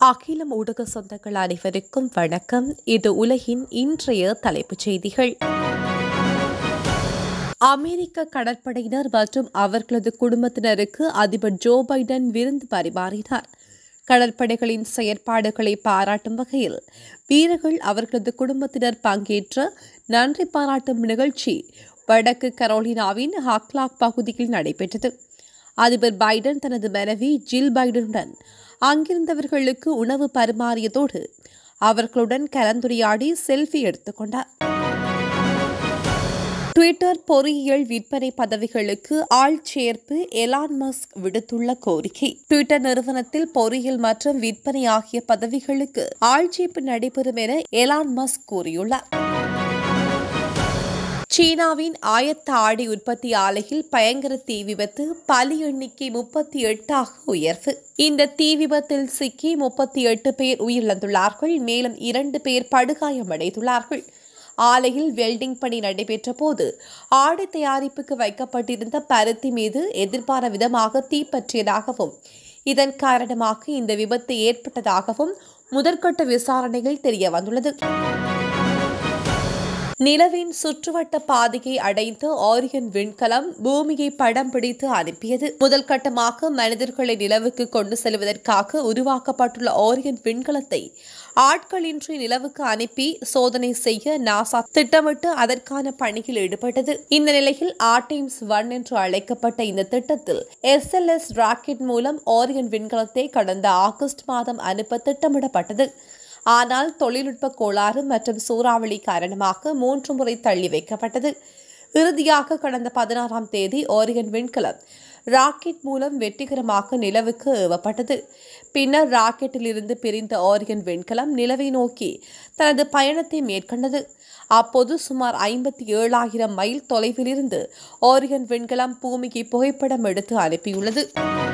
அகிலம் ஊடக சொந்தங்கள் அனைவருக்கும் வணக்கம் இது உலகின் இன்றைய தலைப்புச் செய்திகள் அமெரிக்க கடற்படையினர் மற்றும் அவர்களது குடும்பத்தினருக்கு அதிபர் ஜோ பைடன் விருந்து பரிமாறினார் கடற்படைகளின் செயற்பாடுகளை பாராட்டும் வகையில் வீரர்கள் அவர்களது குடும்பத்தினர் பங்கேற்ற நன்றி பாராட்டும் நிகழ்ச்சி வடக்கு கரோலினாவின் ஹக்லாக் பகுதியில் நடைபெற்றது அதிபர் பைடன் தனது மனைவி ஜில் பைடனுடன் அங்கிருந்தவர்களுக்கு உணவு பரிமாறியதோடு அவர்களுடன் கலந்துரையாடி செல்ஃபி எடுத்துக்கொண்டார் ட்விட்டர் பொறியியல் விற்பனை பதவிகளுக்கு ஆள் சேர்ப்பு எலான் மஸ்க் விடுத்துள்ள கோரிக்கை ட்விட்டர் நிறுவனத்தில் பொறியியல் மற்றும் விற்பனை ஆகிய பதவிகளுக்கு ஆள் சேர்ப்பு நடைபெறும் என எலான் மஸ்க் கூறியுள்ளார் சீனாவின் ஆயத்த ஆடை உற்பத்தி ஆலையில் பயங்கர தீ விபத்து பலி எண்ணிக்கை முப்பத்தி எட்டாக உயர்வு இந்த தீ விபத்தில் சிக்கி முப்பத்தி எட்டு பேர் உயிரிழந்துள்ளார்கள் மேலும் இரண்டு பேர் படுகாயமடைந்துள்ளார்கள் ஆலையில் வெல்டிங் பணி நடைபெற்ற போது ஆடை தயாரிப்புக்கு வைக்கப்பட்டிருந்த பருத்தி மீது எதிர்பார விதமாக தீப்பற்றியதாகவும் இதன் காரணமாக இந்த விபத்து ஏற்பட்டதாகவும் முதற்கட்ட விசாரணைகள் தெரிய வந்துள்ளது நிலவின் சுற்றுவட்ட பாதையை அடைந்த ஆரியன் விண்கலம் பூமியை படம் பிடித்து அனுப்பியது முதல் கட்டமாக மனிதர்களை நிலவுக்கு கொண்டு செல்வதற்காக உருவாக்கப்பட்டுள்ள ஆரியன் விண்கலத்தை ஆட்களின்றி நிலவுக்கு அனுப்பி சோதனை செய்ய நாசா திட்டமிட்டு அதற்கான பணியில் ஈடுபட்டது இந்த நிலையில் ஆர்டிம்ஸ் ஒன் என்று அழைக்கப்பட்ட இந்த திட்டத்தில் எஸ் எல் எஸ் ராக்கெட் மூலம் ஆரியன் விண்கலத்தை கடந்த ஆகஸ்ட் மாதம் அனுப்ப திட்டமிடப்பட்டது ஆனால் தொழில்நுட்ப கோளாறு மற்றும் சூறாவளி காரணமாக மூன்று முறை தள்ளி வைக்கப்பட்டது இறுதியாக கடந்த பதினாறாம் தேதி ஓரியன் விண்கலம் ராக்கெட் மூலம் வெற்றிகரமாக நிலவுக்கு ஏவப்பட்டது பின்னர் ராக்கெட்டில் இருந்து பிரிந்த ஓரியன் விண்கலம் நிலவை நோக்கி தனது பயணத்தை மேற்கொண்டது அப்போது சுமார் ஐம்பத்தி ஏழாயிரம் மைல் தொலைவில் இருந்து ஓரியன் விண்கலம் பூமிக்கு புகைப்படம் எடுத்து அனுப்பியுள்ளது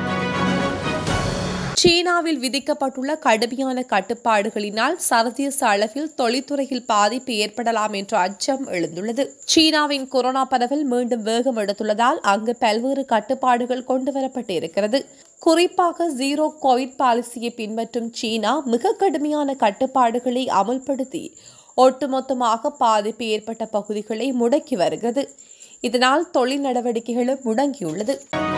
சீனாவில் விதிக்கப்பட்டுள்ள கடுமையான கட்டுப்பாடுகளினால் சர்வதேச அளவில் தொழில்துறையில் பாதிப்பு ஏற்படலாம் என்ற அச்சம் எழுந்துள்ளது சீனாவின் கொரோனா பரவல் மீண்டும் வேகம் எடுத்துள்ளதால் அங்கு பல்வேறு கட்டுப்பாடுகள் கொண்டுவரப்பட்டு இருக்கிறது குறிப்பாக ஜீரோ கோவிட் பாலிசியை பின்பற்றும் சீனா மிக கடுமையான கட்டுப்பாடுகளை அமல்படுத்தி ஒட்டுமொத்தமாக பாதிப்பு ஏற்பட்ட பகுதிகளை முடக்கி வருகிறது இதனால் தொழில் நடவடிக்கைகளும் முடங்கியுள்ளது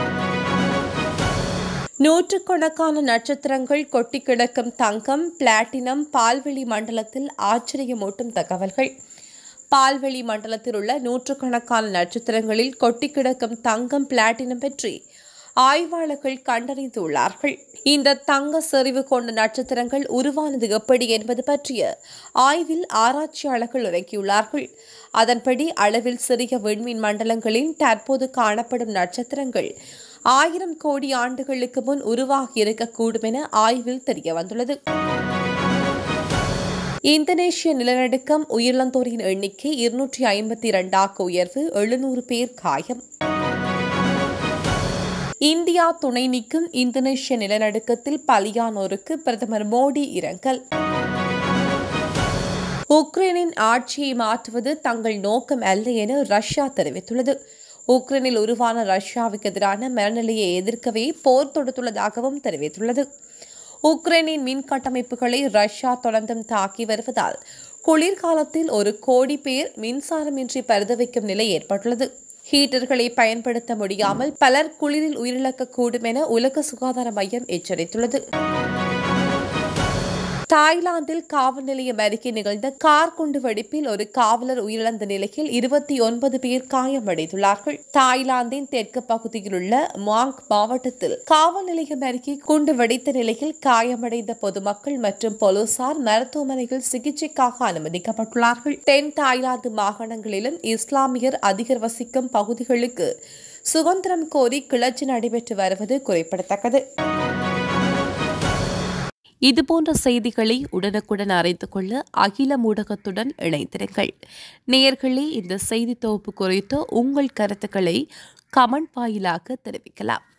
நூற்றுக்கணக்கான நட்சத்திரங்கள் கொட்டி கிடக்கும் தங்கம் பிளாட்டினம் பால்வெளி மண்டலத்தில் ஆச்சரியமூட்டும் தகவல்கள் பால்வெளி மண்டலத்தில் உள்ள நூற்றுக்கணக்கான நட்சத்திரங்களில் கொட்டி கிடக்கும் தங்கம் பிளாட்டினம் பற்றி ஆய்வாளர்கள் கண்டறிந்துள்ளார்கள் இந்த தங்க செறிவு கொண்ட நட்சத்திரங்கள் உருவானது எப்படி என்பது பற்றிய ஆய்வில் ஆராய்ச்சியாளர்கள் இறக்கியுள்ளார்கள் அதன்படி அளவில் சிறிய விண்மீன் மண்டலங்களில் தற்போது காணப்படும் நட்சத்திரங்கள் ஆயிரம் கோடி ஆண்டுகளுக்கு முன் உருவாகி இருக்கக்கூடும் என ஆய்வில் தெரிய வந்துள்ளது இந்தோனேஷிய நிலநடுக்கம் உயிரிழந்தோரின் எண்ணிக்கை இருநூற்றி ஐம்பத்தி இரண்டாக உயர்வு எழுநூறு பேர் காயம் இந்தியா துணை நீக்கும் இந்தோனேஷிய நிலநடுக்கத்தில் பலியானோருக்கு பிரதமர் மோடி இரங்கல் உக்ரைனின் ஆட்சியை மாற்றுவது தங்கள் நோக்கம் அல்ல என ரஷ்யா தெரிவித்துள்ளது உக்ரைனில் உருவான ரஷ்யாவுக்கு எதிரான மனநிலையை எதிர்க்கவே போர் தொடுத்துள்ளதாகவும் தெரிவித்துள்ளது உக்ரைனின் மின் கட்டமைப்புகளை ரஷ்யா தொடர்ந்தும் தாக்கி வருவதால் குளிர்காலத்தில் ஒரு கோடி பேர் மின்சாரமின்றி பரிதவிக்கும் நிலை ஏற்பட்டுள்ளது ஹீட்டர்களை பயன்படுத்த முடியாமல் பலர் குளிரில் உயிரிழக்கக்கூடும் என உலக சுகாதார மையம் எச்சரித்துள்ளது தாய்லாந்தில் காவல் நிலையம் அருகே நிகழ்ந்த கார் குண்டு வெடிப்பில் ஒரு காவலர் உயிரிழந்த நிலையில் இருபத்தி ஒன்பது பேர் காயமடைந்துள்ளார்கள் தாய்லாந்தின் தெற்கு பகுதியில் உள்ள மாங் மாவட்டத்தில் காவல் நிலையம் அருகே குண்டு வெடித்த நிலையில் காயமடைந்த பொதுமக்கள் மற்றும் போலீசார் மருத்துவமனையில் சிகிச்சைக்காக அனுமதிக்கப்பட்டுள்ளார்கள் தென் தாய்லாந்து மாகாணங்களிலும் இஸ்லாமியர் அதிகர் வசிக்கும் பகுதிகளுக்கு சுதந்திரம் கோரி கிளர்ச்சி நடைபெற்று வருவது குறிப்பிடத்தக்கது இதுபோன்ற செய்திகளை உடனுக்குடன் அறிந்து கொள்ள அகில ஊடகத்துடன் இணைந்திருங்கள் நேயர்களே இந்த செய்தி தொகுப்பு குறித்து உங்கள் கருத்துக்களை கமெண்ட் வாயிலாக தெரிவிக்கலாம்